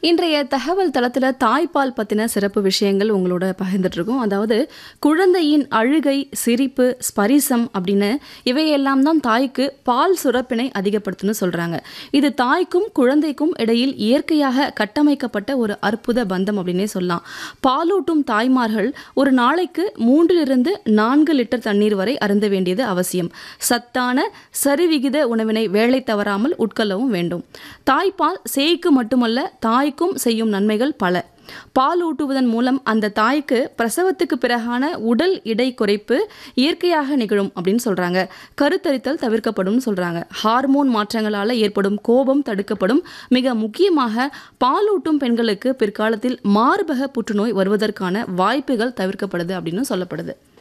இன்றைய தகவல் தளத்தில் தாய்ப்பால் பற்றின சிறப்பு விஷயங்கள் உங்களோட பகிர்ந்துட்டு இருக்கோம் அதாவது குழந்தையின் அழுகை சிரிப்பு ஸ்பரிசம் அப்படின்னு இவையெல்லாம் தான் தாய்க்கு பால் சுரப்பினை அதிகப்படுத்துன்னு சொல்கிறாங்க இது தாய்க்கும் குழந்தைக்கும் இடையில் இயற்கையாக கட்டமைக்கப்பட்ட ஒரு அற்புத பந்தம் அப்படின்னே சொல்லலாம் பாலூட்டும் தாய்மார்கள் ஒரு நாளைக்கு மூன்றிலிருந்து நான்கு லிட்டர் தண்ணீர் வரை அருந்த வேண்டியது அவசியம் சத்தான சரிவிகித உணவினை வேலை தவறாமல் உட்கொள்ளவும் வேண்டும் தாய்ப்பால் சேய்க்கு மட்டுமல்ல தாய்க்கும் செய்யும் நன்மைகள் பல பால் ஊட்டுவதன் மூலம் அந்த தாய்க்கு பிரசவத்துக்கு பிறகான உடல் இடை குறைப்பு இயற்கையாக நிகழும் அப்படின்னு சொல்றாங்க கருத்தரித்தல் தவிர்க்கப்படும் சொல்றாங்க ஹார்மோன் மாற்றங்களால ஏற்படும் கோபம் தடுக்கப்படும் மிக முக்கியமாக பாலூட்டும் பெண்களுக்கு பிற்காலத்தில் மார்பக புற்றுநோய் வருவதற்கான வாய்ப்புகள் தவிர்க்கப்படுது அப்படின்னு சொல்லப்படுது